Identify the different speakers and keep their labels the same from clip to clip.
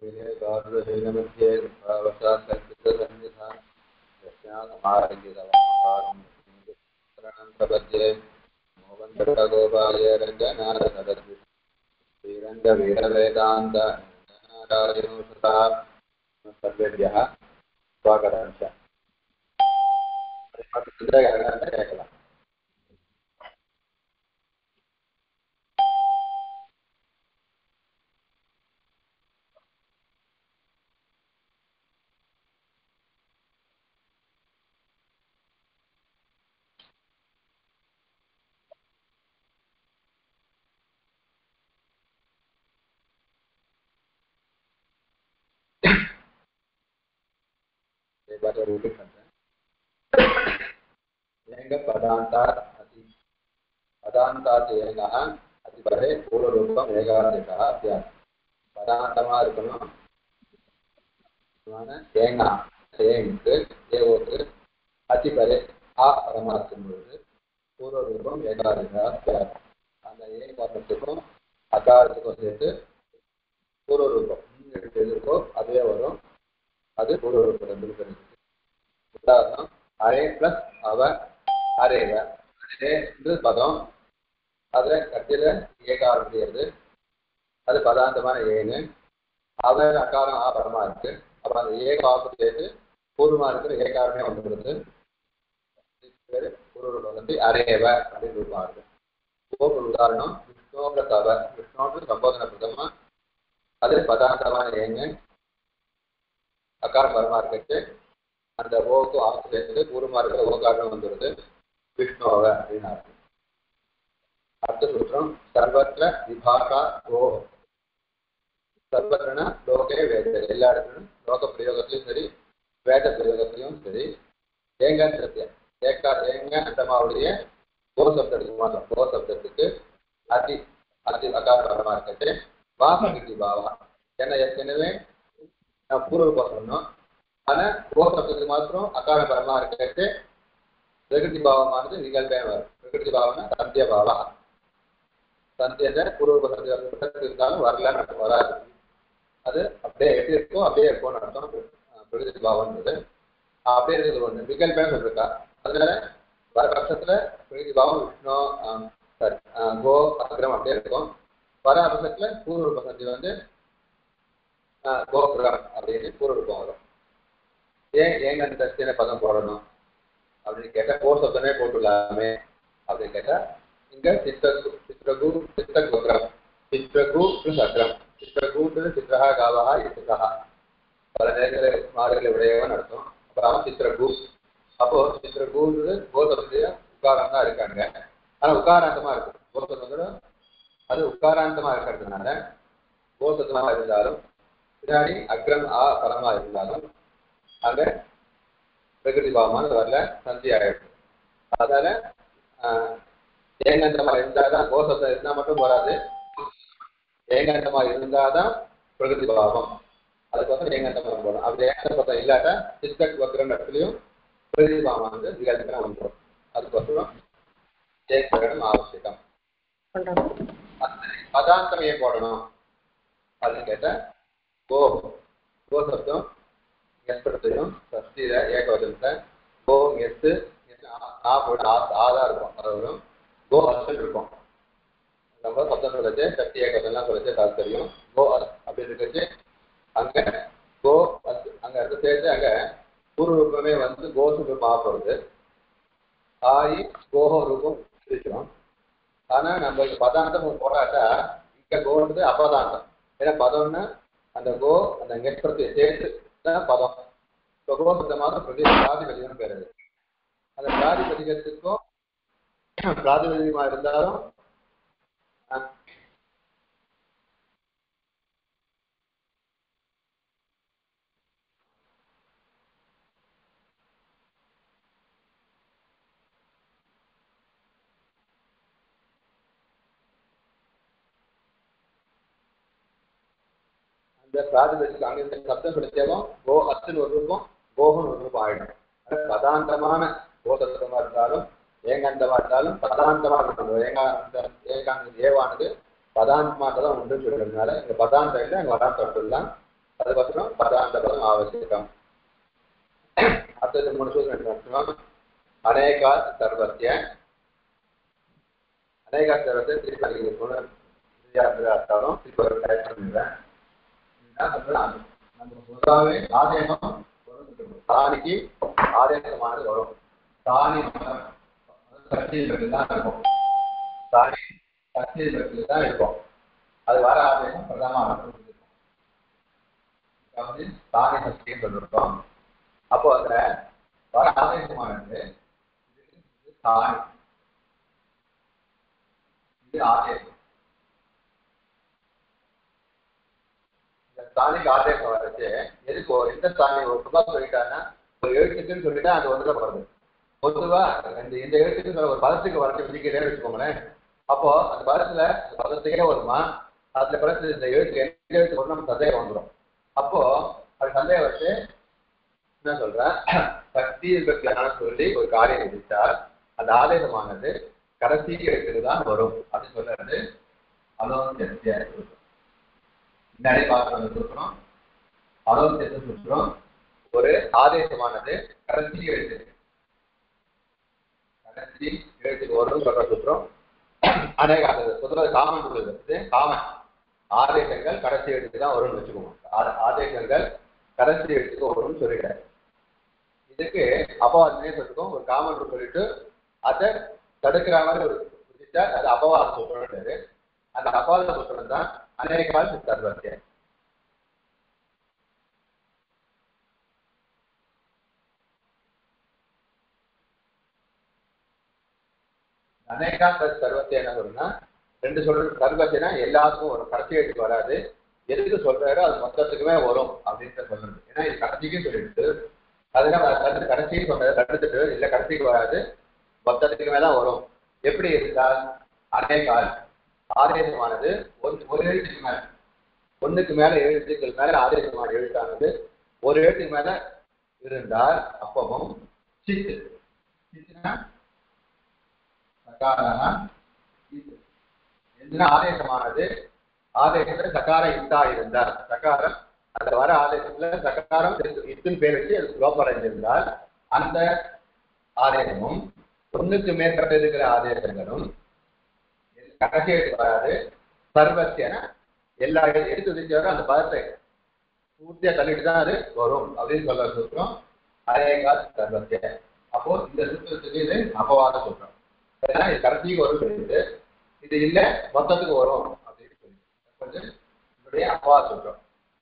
Speaker 1: मध्ये भावसात् कल्पितसन्निधा यस्यासमारङ्गितवकारं प्रपद्ये मोहन्दगोपालय रङ्गनाथसदद्वि श्रीरङ्गवीरवेदान्त नारायणोषतः सर्वेभ्यः स्वागतांश கேட்கலாம் एक बार और रिपीट करते हैं ஏங்க பதாந்தாத் அதி பதாந்தாத் ஏங்கः அதிபரே பூர்வரூபம் ஏகாதிகா அத்தியாசம் பதாந்தமா இருக்கணும் ஏங்கா ஏங்கு ஏவோக்கு அதிபரே ஆ பரமா இருக்கும் பொழுது பூர்வரூபம் ஏகாதிகா அத்தியாசம் அந்த ஏ வர்ணத்துக்கும் அகாரத்துக்கும் சேர்த்து பூர்வரூபம் எது இருக்கோ அதுவே வரும் அது பூர்வரூபம் ரெண்டு பேருக்கு உதாரணம் அரே பிளஸ் அவ அரேவ அரே பதம் அதுல கட்டில ஏகாரம் முடியாது அது பதாந்தமான ஏன்னு அவன் அகாரம் ஆ படமா இருக்கு அப்ப அந்த ஏகாவுக்கு சேர்த்து பூர்வமா இருக்கிற ஏகாரமே வந்துடுது பேரு பூர்வ வந்து அரேவ அப்படின்னு ரூபா இருக்கு ஒரு உதாரணம் விஷ்ணோட தவ விஷ்ணோட சம்போதன பிரதமா அது பதாந்தமான ஏன்னு அகாரம் பரமா இருக்கு அந்த ஓக்கு ஆக்கு சேர்ந்து பூர்வமா இருக்கிற ஓகாரம் வந்துடுது விஷ்ணோவ அப்படின்னு அர்த்தம் அடுத்த சூத்திரம் சர்வத்திர விபாகா ஓ சர்வத்திரனா லோகே வேத எல்லா இடத்துலையும் லோக பிரயோகத்திலையும் சரி வேத பிரயோகத்திலையும் சரி ஏங்க சத்தியம் ஏக்கா ஏங்க அந்தமாவுடைய கோ சப்தத்துக்கு மாத்திரம் கோ சப்தத்துக்கு அதி அதி அகாரமா இருக்கட்டு வாசகிதி பாவா ஏன்னா ஏற்கனவே நான் பூர்வ சொன்னோம் ஆனா கோ சப்தத்துக்கு மாத்திரம் அகார பரமா இருக்கட்டு பிரகிருதி பாவமானது நிகழ்வே வரும் பிரகிருதி பாவம்னா சந்திய பாவா சந்தியத பூர்வ சந்திய இருந்தாலும் வரல வராது அது அப்படியே எப்படி இருக்கோ அப்படியே இருக்கும்னு அர்த்தம் பிரகிருதி பாவம்ன்றது அப்படியே இருக்கிறது ஒண்ணு நிகழ்வே இருக்கா அதனால வர பட்சத்துல பிரகிருதி பாவம் விஷ்ணு சாரி கோ அக்ரம் அப்படியே இருக்கும் வர பட்சத்துல பூர்வ சந்தி வந்து கோபுரம் அப்படின்னு பூர்வரூபம் வரும் ஏன் ஏங்க அந்த தட்சிண பதம் போடணும் அப்படின்னு கேட்டா கோ சப்தமே போட்டுள்ளாமே அப்படின்னு கேட்டா இங்க சித்திரகு சித்திரகு சித்தகோத்திரம் சித்திரகு பிளஸ் அக்ரம் சித்திரகுன்றது சித்திரஹா காவஹா இசுகா பல நேரங்களில் மாடுகளை உடையவன் அர்த்தம் அப்புறம் சித்திரகு அப்போ சித்திரகுன்றது கோசப்திய உக்காரம் தான் இருக்காங்க ஆனா உக்காராந்தமா இருக்கும் கோசப்தம் அது உக்காராந்தமா இருக்கிறதுனால கோசத்தமா இருந்தாலும் பின்னாடி அக்ரம் ஆ பரமா இருந்தாலும் அங்க பிரகிருதி பாவமான வரல சந்தி ஆயிடும் அதனால ஏங்கண்டமா இருந்தாதான் கோசத்தை இருந்தா மட்டும் போராது ஏங்கண்டமா இருந்தாதான் பிரகிருதி பாவம் அதுக்கோசரம் ஏங்கண்டமா போடும் அப்படி ஏங்கண்டபத்தம் இல்லாட்டா சித்தக் வக்கிற இடத்துலயும் பிரகிருதி பாவம் வந்து நிகழ்ச்சிதான் வந்துடும் அதுக்கோசரம் ஏகரணம் அவசியம் பதாந்தம் ஏன் போடணும் அப்படின்னு கேட்டா கோ கோ சப்தம் ஏற்படுத்தையும் சஷ்டியில ஏகவசனத்தை கோ எத்து ஆ போட்டு ஆதா இருக்கும் அது வரும் கோ அஸ்டன் இருக்கும் நம்ம சப்தம் சொல்லிச்சு சக்தி ஏகவசம்லாம் சொல்லிச்சு தாத்பரியம் கோ அஸ் அப்படி இருக்கிறது அங்க கோ அஸ் அங்க இருக்க சேர்த்து அங்க பூர்வ ரூபமே வந்து கோசு ரூபம் ஆகிறது ஆயி கோஹோ ரூபம் பிரிக்கிறோம் ஆனா நம்ம பதாந்தம் போடாட்டா இங்க கோன்றது அபதாந்தம் ஏன்னா பதம்னா அந்த கோ அந்த நெற்பத்தை சேர்த்து தான் பதம் இப்போ கோபத்தை மாத்திரம் பிரதி பிராதிபதிகம் பேர் அது அந்த பிராதிபதிகத்துக்கும் பிராதிபதிகமா இருந்தாலும் இந்த பிராதிபதிக்கு அங்க சப்தம் பிடிச்சவும் கோ அத்துன்னு ஒரு ரூபம் கோகன் ஒரு ரூபம் ஆயிடும் பதாந்தமான கோசத்தமா இருந்தாலும் ஏகாந்தமா இருந்தாலும் பதாந்தமா இருக்கணும் ஏகாந்த ஏகாந்த ஏவானது பதாந்தமாக தான் உண்டு சொல்றதுனால இங்க பதாந்தம் இல்லை அங்க வடாந்தம் தான் அதுக்கப்புறம் பதாந்த பதம் ஆவசியம் அடுத்தது மூணு சூத்திரம் எடுத்துக்கணும் அநேகா சர்வத்திய அநேகா சர்வத்தை திருப்பி அடிக்க சொன்ன அர்த்தம் திருப்பி ஒரு டைப் பண்ணிடுறேன் என்ன சொல்றேன் நம்ம பொதுவாகவே ஆதேசம் தானிக்கு ஆதேசமானது வரும் தானி மதம் சக்தியில் தான் இருக்கும் தானி சக்தியில் தான் இருக்கும் அது வர ஆதேசம் பிரதம இருக்கும் அதாவது தானி சக்தின்னு சொல்லிருக்கோம் அப்போ அதுல வர ஆதேசமானது இது தானி இது ஆதேசம் இந்த தானிக்கு ஆதேசம் வரைச்சு எதுக்கு ஒரு எந்த தானி ஒரு ரூபாய் சொல்லிட்டாங்கன்னா ஒரு எழுத்துக்குன்னு சொல்லிட்டா அது ஒன்றுல வருது பொதுவா இந்த இந்த எழுத்துக்கு சொல்ல ஒரு பதத்துக்கு வரச்சு விதிக்கிறேன்னு வச்சுக்கோங்களேன் அப்போ அந்த பதத்துல அந்த பதத்துக்கே வருமா அதுல பிறகு இந்த எழுத்து எந்த எழுத்து வரும் நமக்கு சந்தேகம் வந்துடும் அப்போ அது சந்தேகம் வச்சு என்ன சொல்றேன் சக்தி இருக்கிறதுனால சொல்லி ஒரு காரியம் விதித்தால் அந்த ஆதேசமானது கடைசி எழுத்துக்கு தான் வரும் அப்படின்னு சொல்றது அதுவும் தெரியா முன்னாடி பார்க்கறது சொல்றோம் அதுவும் தெரிஞ்சு சொல்றோம் ஒரு ஆதேசமானது கடைசி எழுத்து கடைசி எழுத்துக்கு வரும் சொல்ற சொல்றோம் அநேக பொதுவாக காமன் உள்ளது காமன் ஆதேசங்கள் கடைசி எழுத்துக்கு தான் வரும்னு வச்சுக்கோங்க ஆ- ஆதேசங்கள் கடைசி எழுத்துக்கு வரும்னு சொல்லிடுறாரு இதுக்கு அபவாதமே சொல்லிருக்கோம் ஒரு காமன் ரூல் சொல்லிட்டு அதை தடுக்கிற மாதிரி ஒரு விதிச்சா அது அபவாத சூத்திரம் அந்த அபவாத சூத்திரம் தான் அநேகால் சித்தார்த்தியம் அநேகா சர்வத்தை என்ன சொல்றேன்னா ரெண்டு சொல்றது சர்வத்தினா எல்லாத்துக்கும் வரும் கடைசி எழுத்துக்கு வராது எதுக்கு சொல்றாரோ அது மொத்தத்துக்குமே வரும் அப்படின்ட்டு சொல்றது ஏன்னா இது கடைசிக்கும் சொல்லிட்டு அதனால அது கடைசிக்கு சொல்றது தடுத்துட்டு இல்ல கடைசிக்கு வராது மொத்தத்துக்குமே தான் வரும் எப்படி இருந்தால் அநேகால் ஆதேசமானது ஒன்று ஒரு எழுத்துக்கு மேல ஒண்ணுக்கு மேல எழுத்துக்கள் மேல ஆதேசமான எழுத்தானது ஒரு எழுத்துக்கு மேல இருந்தால் அப்பவும் சித்து சித்துனா சகாரா இது என்ன ஆதேசமானது ஆதேசத்துல சகார இத்தா இருந்தால் சகாரம் அந்த வர ஆதேசத்துல சகாரம் இத்தின் பேர் வச்சு அது லோபடைந்திருந்தால் அந்த ஆதேசமும் ஒண்ணுக்கு மேற்பட்ட இருக்கிற ஆதேசங்களும் கடைசி எழுத்து வராது சர்வத்தியன எல்லா எழுத்து எடுத்து வச்சாரோ அந்த பதத்தை பூர்த்தியா தள்ளிட்டு தான் அது வரும் அப்படின்னு சொல்ற சூத்திரம் அதேகா சர்வத்திய அப்போ இந்த சூத்திரத்துக்கு இது அபவாத சூத்திரம் ஏன்னா இது கடைசிக்கு வரும் சொல்லிட்டு இது இல்ல மொத்தத்துக்கு வரும் அப்படின்னு சொல்லி கொஞ்சம் இப்படியே அபவாத சூத்திரம்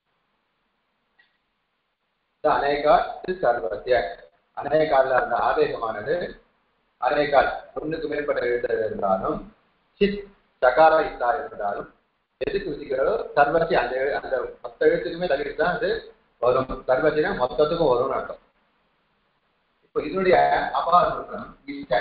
Speaker 1: இந்த அநேகா சர்வத்திய அநேகால அந்த ஆதேசமானது அநேகால் ஒண்ணுக்கு மேற்பட்ட எழுத்து இருந்தாலும் சித் சகாரா இத்தா இருந்தாலும் எதுக்கு விதிக்கிறதோ சர்வசி அந்த எழு- அந்த மொத்த எழுத்துக்குமே தள்ளிட்டு தான் அது வரும் சர்வசினா மொத்தத்துக்கும் வரும்னு அர்த்தம் இப்போ இதனுடைய அபார சூத்திரம் இஷ்ட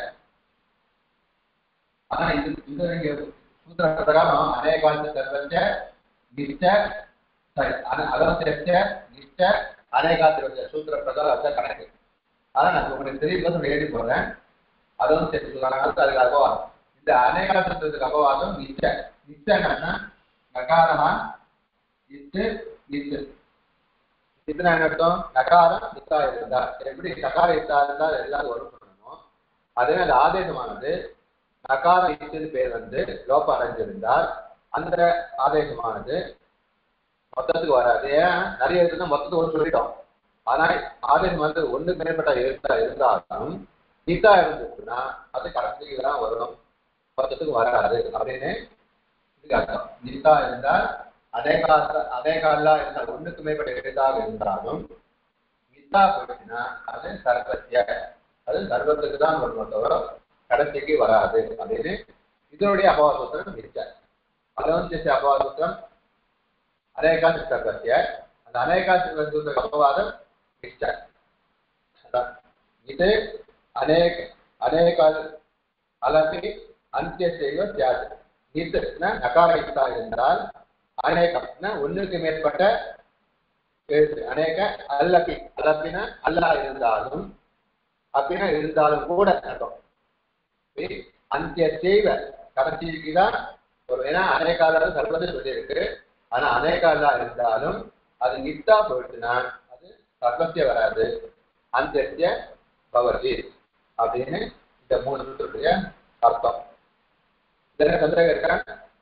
Speaker 1: ஆனா இது இந்த இங்க சூத்திர பிரகாரம் அநேகாந்த சர்வச்ச நிஷ்ட சாரி அகவத்திய நிஷ்ட அநேகாத்திய சூத்திர பிரகாரம் அதுதான் கணக்கு அதான் நான் உங்களுக்கு தெரியும் சொல்லி எழுதி போடுறேன் அதுவும் சேர்த்து சொல்றாங்க அதுக்கு அபவாதம் இந்த அநேகாத்திரத்துக்கு அபவாதம் நிச்ச நிச்சன்னா நகாரமா இத்து இத்து இதுனா என்ன அர்த்தம் நகாரம் இத்தா இருந்தா எப்படி நகார இத்தா இருந்தா அது எல்லாரும் வரும் பண்ணணும் அதே அந்த ஆதேசமானது நகார இத்துன்னு பேர் வந்து லோபம் அடைஞ்சிருந்தால் அந்த ஆதேசமானது மொத்தத்துக்கு வராது ஏன்னா நிறைய இருக்குன்னா மொத்தத்துக்கு ஒரு சொல்லிட்டோம் ஆனா ஆதேசம் வந்து ஒண்ணுக்கு மேற்பட்ட எழுத்தா இருந்தாலும் நீட்டா இருந்துச்சுன்னா அது கடைசிக்கு தான் வரும் மொத்தத்துக்கு வராது அப்படின்னு இதுக்கு அர்த்தம் நீட்டா இருந்தால் அநேகா அநேகாலா இருந்தால் ஒண்ணுக்கு மேற்பட்ட எழுத்தாக இருந்தாலும் நித்தா போயிடுச்சுன்னா அது சர்வத்திய அது சர்வத்துக்கு தான் வரும் தவிர கடைசிக்கு வராது அப்படின்னு இதனுடைய அபவாசூத்திரம் நிச்சயம் அதை வந்து அபவாசூத்திரம் அநேகா சர்வத்திய அந்த அநேகா சூத்திர அபவாதம் நிச்சயம் அதான் இது ಅನೇಕ ಅನೇಕ ಅಲಪಿ ಅಂತ್ಯಸೈವ ಸ್ಯಾತ್ நித்துனா நகார இத்தா இருந்தால் அநேகம்னா ஒண்ணுக்கு மேற்பட்ட எழுத்து அநேக அல்லப்பி அல்லப்பினா அல்லா இருந்தாலும் அப்படின்னா இருந்தாலும் கூட அர்த்தம் அந்திய செய்வ கடைசிக்கு தான் ஒரு ஏன்னா அநேகால சர்வதை சொல்லியிருக்கு ஆனா அநேகாலா இருந்தாலும் அது நித்தா போயிடுச்சுன்னா அது சர்வசிய வராது அந்திய பவதி அப்படின்னு இந்த மூணு சூத்திரத்துடைய அர்த்தம் இதெல்லாம் சந்தேகம் இருக்கா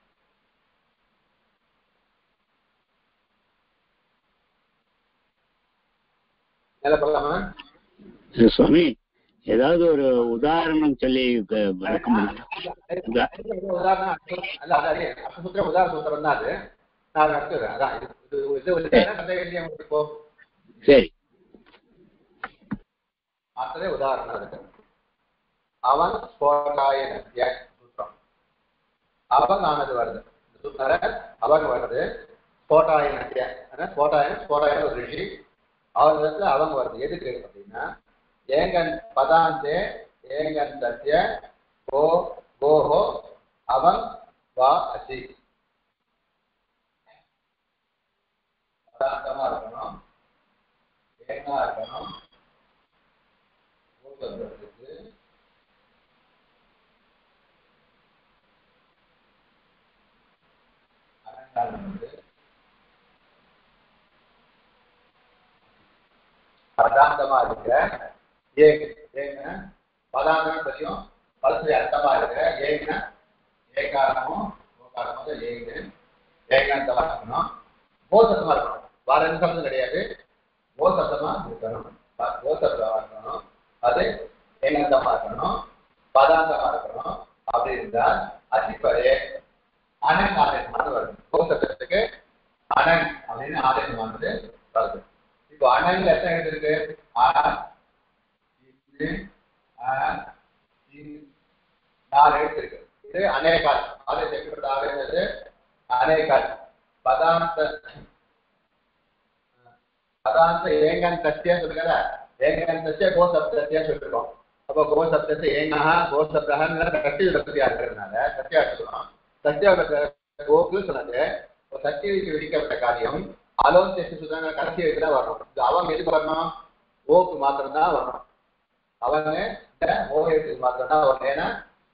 Speaker 1: மேல போகலாமா
Speaker 2: சுவாமி ஏதாவது ஒரு உதாரணம் சொல்லி க- விளக்க முடியுமா உதா-
Speaker 1: உதாரணம் அல்ல அதான் அர்த்தசூத்திரம் உதாரண சூத்திரம் தான் அது நான் நடத்துறேன் அதான் இது இது- இது ஒரு சந்தேகம் இல்லையா உங்களுக்கு இப்போ
Speaker 2: சரி
Speaker 1: அடுத்ததே உதாரணம் இருக்கு அவன் ஸ்போட்டாய நத்திய சூத்திரம் அவன் ஆனது வருது இந்த சூத்திர அவன் வருது ஸ்போட்டாய நத்திய ஸ்போட்டாயன் ஸ்போட்டாயன் ஒரு ரிஷி அவர் இடத்துல அவங்க வருது எதுக்கு அப்படின்னா ஏங்கன் பதாந்தே ஏங்கன் சத்திய கோ கோஹோ அவன் வா அசி பதாந்தமா இருக்கணும் ஏங்கா இருக்கணும் பூசப்படுறதுக்கு அலங்காரம் வந்து பதாந்தமா இருக்கிற ஏங்க ஏங்க பதாந்தம் தெரியும் பலசுடைய அர்த்தமா இருக்கிற ஏங்க ஏகாரமும் ஓகாரமும் தான் ஏங்க ஏகாந்தமா இருக்கணும் போசத்தமா இருக்கணும் வேற எந்த சப்தம் கிடையாது போசத்தமா இருக்கணும் போசத்தமா இருக்கணும் அது ஏகாந்தமா இருக்கணும் பதாந்தமா இருக்கணும் அப்படி இருந்தால் அதிப்பரே அனன் ஆதேசமானது வருது போசத்துக்கு அனன் அப்படின்னு ஆதேசமானது வருது இப்போ அனன்ல எத்தனை எழுத்து இருக்கு ஆ இது ஆ இது நாலு எழுத்து இருக்கு இது அநேகால் ஆதேசம் எப்படிப்பட்ட ஆதேசது அநேகால் பதாந்த பதாந்த ஏங்கன் சத்தியா சொல்லுங்க ஏங்கன் சத்திய கோ சப்தத்தியா சொல்லிருக்கோம் அப்போ கோ சப்தத்தை ஏங்கா கோ சப்தகன்னு கட்டி விபத்தியா இருக்கிறதுனால சத்தியா எடுத்துக்கணும் சத்தியா கோக்கு சொன்னது ஒரு சத்தியக்கு விதிக்கப்பட்ட காரியம் அலோன் டெஸ்ட் சொல்றாங்க கடைசி எழுத்துல வரணும் இது அவங்க எதுக்கு வரணும் ஓக்கு மாத்திரம் தான் வரணும் அவங்க இந்த ஓ எழுத்துக்கு மாத்திரம் தான் வரணும் ஏன்னா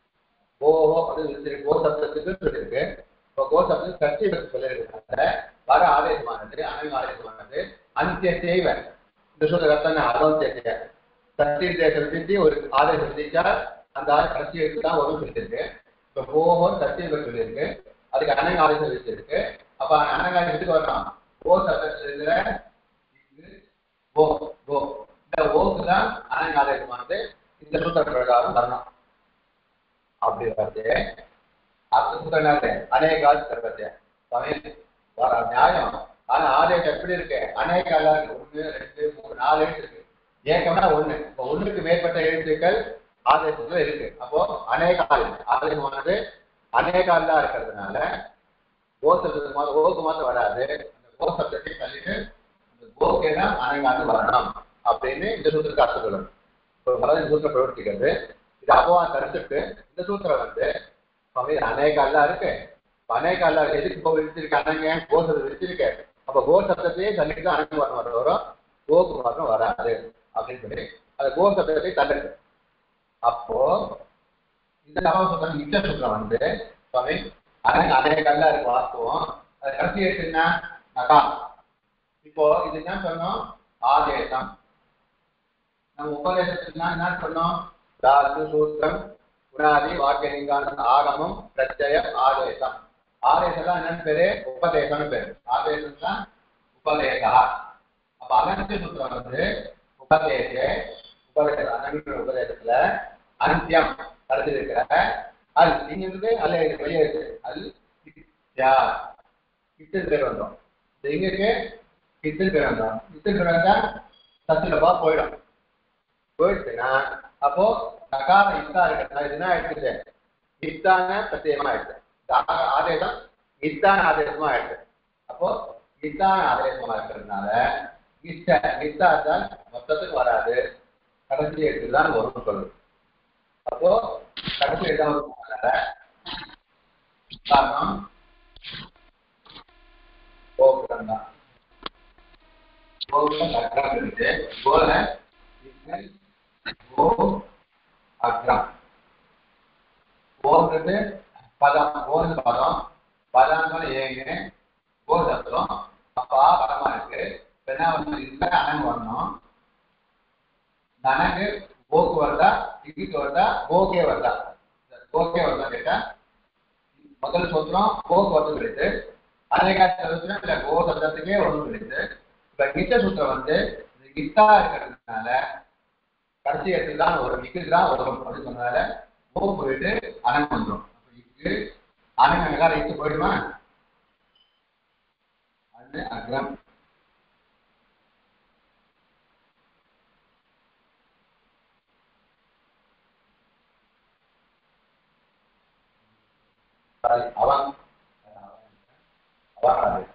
Speaker 1: ஓஹோ அது சொல்லிருக்கு கோ சப்தத்துக்கு சொல்லியிருக்கு இப்போ கோ சப்தத்துக்கு சத்திய பற்றி சொல்லியிருக்கிறதுனால வர ஆதேசமானது அனல் ஆதேசமானது அந்திய செய்வன் இந்த சொல்ற ரத்தன அலோன் தேசிய சத்தியத்தை விதிச்சு ஒரு ஆதேசம் விதிச்சா அந்த ஆள் கடைசி எழுத்து தான் வரும் சொல்லியிருக்கு இப்போ ஓஹோ சத்திய பற்றி சொல்லியிருக்கு அதுக்கு அனங்க ஆதேசம் விதிச்சிருக்கு அப்ப அனங்க ஆதேசத்துக்கு வரணும் ஓ சப்தத்தில் இருக்கிற இது ஓ ஓ இந்த ஓக்கு தான் அனங்க ஆதேசமானது இந்த சூத்திர பிரகாரம் வரணும் அப்படி வருது அடுத்த சூத்திரம் என்னது அநேகால் சர்வத்திய சமயம் வர நியாயம் ஆனா ஆதேசம் எப்படி இருக்கு அநேகாலா இருக்கு ஒண்ணு ரெண்டு மூணு நாலு எழுத்து இருக்கு ஏக்கம்னா ஒண்ணு இப்போ ஒண்ணுக்கு மேற்பட்ட எழுத்துக்கள் ஆதேசத்துல இருக்கு அப்போ அநேகால் ஆதேசமானது அநேகாலா இருக்கிறதுனால கோசத்துக்கு மாத்திரம் ஓக்கு மாத்திரம் வராது அந்த கோசப்தத்தை தள்ளிட்டு அந்த கோக்கே தான் அனங்காந்து வரணும் அப்படின்னு இந்த சூத்திரத்துக்கு அர்த்தம் சொல்லணும் இப்போ மலர் சூத்திரம் பிரவர்த்திக்கிறது இது அபவான் தடுத்துட்டு இந்த சூத்திரம் வந்து சுவாமி அநேகாலா இருக்கு இப்ப அநேகாலா எதுக்கு இப்போ விரிச்சிருக்கு அனங்க கோசத்தை விரிச்சிருக்கு அப்ப கோசப்தத்தையே தள்ளிட்டு தான் அனங்க வரணும் வரும் கோக்கு மாத்திரம் வராது அப்படின்னு சொல்லி அந்த கோசப்தத்தை தள்ளுது அப்போ இந்த நவ சூத்திரம் நிச்சய சூத்திரம் வந்து சுவாமி அனங்க அநேகாலா இருக்கு வாஸ்தவம் அது கடைசி எழுத்து என்ன நகா இப்போ இது என்ன சொன்னோம் ஆதேசம் நம்ம உபதேசத்துக்குனா என்ன சொன்னோம் தாத்து சூத்திரம் குணாதி வாக்கியலிங்கான ஆகமம் பிரத்யம் ஆதேசம் ஆதேசம் என்னன்னு பேரு உபதேசம்னு பேரு ஆதேசம் தான் உபதேசா அப்ப அனந்த சூத்திரம் வந்து உபதேச உபதேச அனந்த உபதேசத்துல அந்தியம் கடைசி இருக்கிற அல் இங்க இருந்து அல்ல இது வெளியே இருக்கு அல் யா இத்தனை பேர் வந்தோம் இது எங்க இருக்கு இத்தனை பேர் வந்தோம் இத்தனை பேர் வந்தா சத்துலப்பா போயிடும் போயிடுச்சுன்னா அப்போ நகார இத்தா இருக்கிறதுனால இது என்ன ஆயிடுச்சு இத்தான பிரத்யேகமா ஆயிடுச்சு இந்த ஆ- ஆதேசம் இத்தான ஆதேசமா ஆயிடுச்சு அப்போ இத்தான ஆதேசமா இருக்கிறதுனால இத்த இத்தா தான் மொத்தத்துக்கு வராது கடைசி எடுத்து தான் வரும் சொல்லுது அப்போ கடைசி எடுத்தா வரதுனால காரணம் கோபுரம் தான் கோபுரம் அக்ரம் இருக்கு கோல கோ அக்ரம் கோன்றது பதம் கோன்னு பதம் பதம்னு ஏங்க கோ சப்தம் அப்பா பதமா இருக்கு ரெண்டாவது இதுல அணங்கு வரணும் இந்த அணங்கு ஓக்கு வருதா இக்கு வருதா ஓகே வருதா ஓகே வருதா கேட்டா முதல் சூத்திரம் ஓக்கு வந்து கிடைத்து அநேகா சூத்திரம் இல்ல ஓ சப்தத்துக்கே ஒன்று கிடைத்து இப்ப கிட்ட சூத்திரம் வந்து இது கிட்டா இருக்கிறதுனால கடைசி இடத்துல தான் ஒரு மிக்கு தான் வரும் அப்படின்னு சொன்னதால ஓ போயிட்டு அணங்கு வந்துடும் இக்கு அணங்கு எல்லாரும் இட்டு போயிடுமா அது அக்ரம் Sorry, அவன் அவன் அது.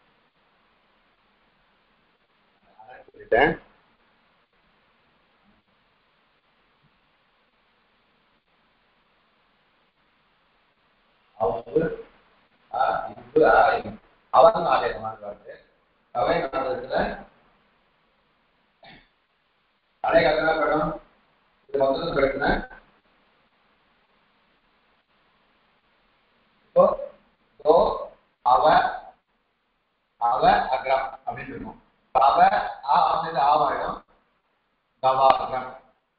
Speaker 1: அதான் சொல்லிட்டேன். அவுப்பு, ஆ, இப்பு, ஆ, இம். அவன் ஆலயமான வருது அவன் நாடகத்துல அநேக என்ன படம் இது மொத்தத்தில் கிடைக்குன்னா இப்போ கோ அவ அவ அக்ரம் அப்படின்னு இருக்கும் அவ ஆ ஆனது ஆவாயிடும் கவா அக்ரம்